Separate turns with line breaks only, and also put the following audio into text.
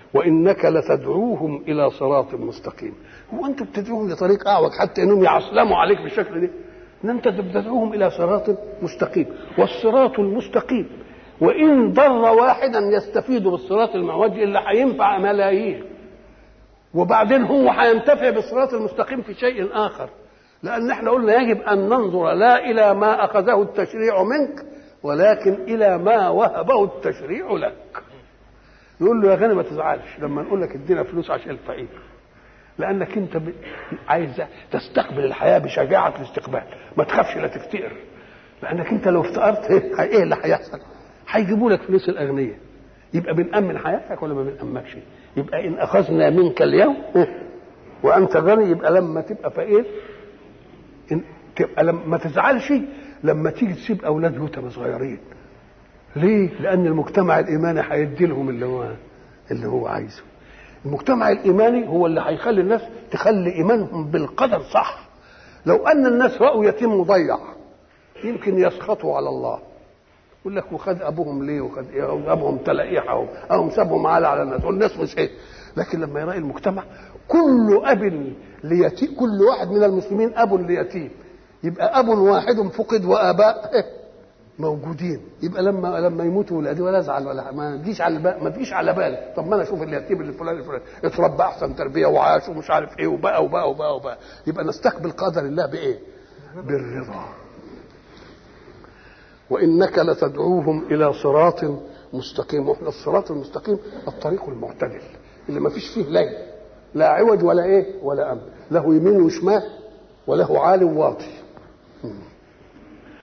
وانك لتدعوهم الى صراط مستقيم هو انت بتدعوهم لطريق اعوج حتى انهم يعسلموا عليك بالشكل ده ان انت بتدعوهم الى صراط مستقيم والصراط المستقيم وان ضر واحدا يستفيد بالصراط المعوج الا هينفع ملايين وبعدين هو هينتفع بالصراط المستقيم في شيء اخر لان احنا قلنا يجب ان ننظر لا الى ما اخذه التشريع منك ولكن الى ما وهبه التشريع لك يقول له يا غني ما تزعلش لما نقول لك ادينا فلوس عشان الفقير لانك انت ب... عايز تستقبل الحياه بشجاعه الاستقبال ما تخافش لا تفتقر لانك انت لو افتقرت ايه اللي هيحصل هيجيبوا لك فلوس الاغنياء يبقى بنأمن حياتك ولا ما بنأمنكش يبقى ان اخذنا منك اليوم وانت غني يبقى لما تبقى فقير إن تبقى لما ما تزعلش لما تيجي تسيب اولاد يتامى صغيرين ليه؟ لان المجتمع الايماني هيدي لهم اللي هو اللي هو عايزه المجتمع الايماني هو اللي هيخلي الناس تخلي ايمانهم بالقدر صح لو ان الناس راوا يتيم مضيع يمكن يسخطوا على الله يقول لك وخد ابوهم ليه وخد ايه ابوهم تلاقيح او سابهم على على الناس والناس مش ايه لكن لما يلاقي المجتمع كل اب ليتيم كل واحد من المسلمين اب ليتيم يبقى اب واحد فقد واباء موجودين يبقى لما لما يموتوا ولادي ولا ازعل ولا ما تجيش على بال ما تجيش على بالي طب ما انا اشوف اليتيم اللي فلان الفلاني اتربى احسن تربيه وعاش ومش عارف ايه وبقى وبقى وبقى وبقى يبقى نستقبل قدر الله بايه؟ بالرضا وانك لتدعوهم الى صراط مستقيم واحنا الصراط المستقيم الطريق المعتدل اللي ما فيش فيه ليل لا عوج ولا ايه ولا امن له يمين وشمال وله عالي وواطي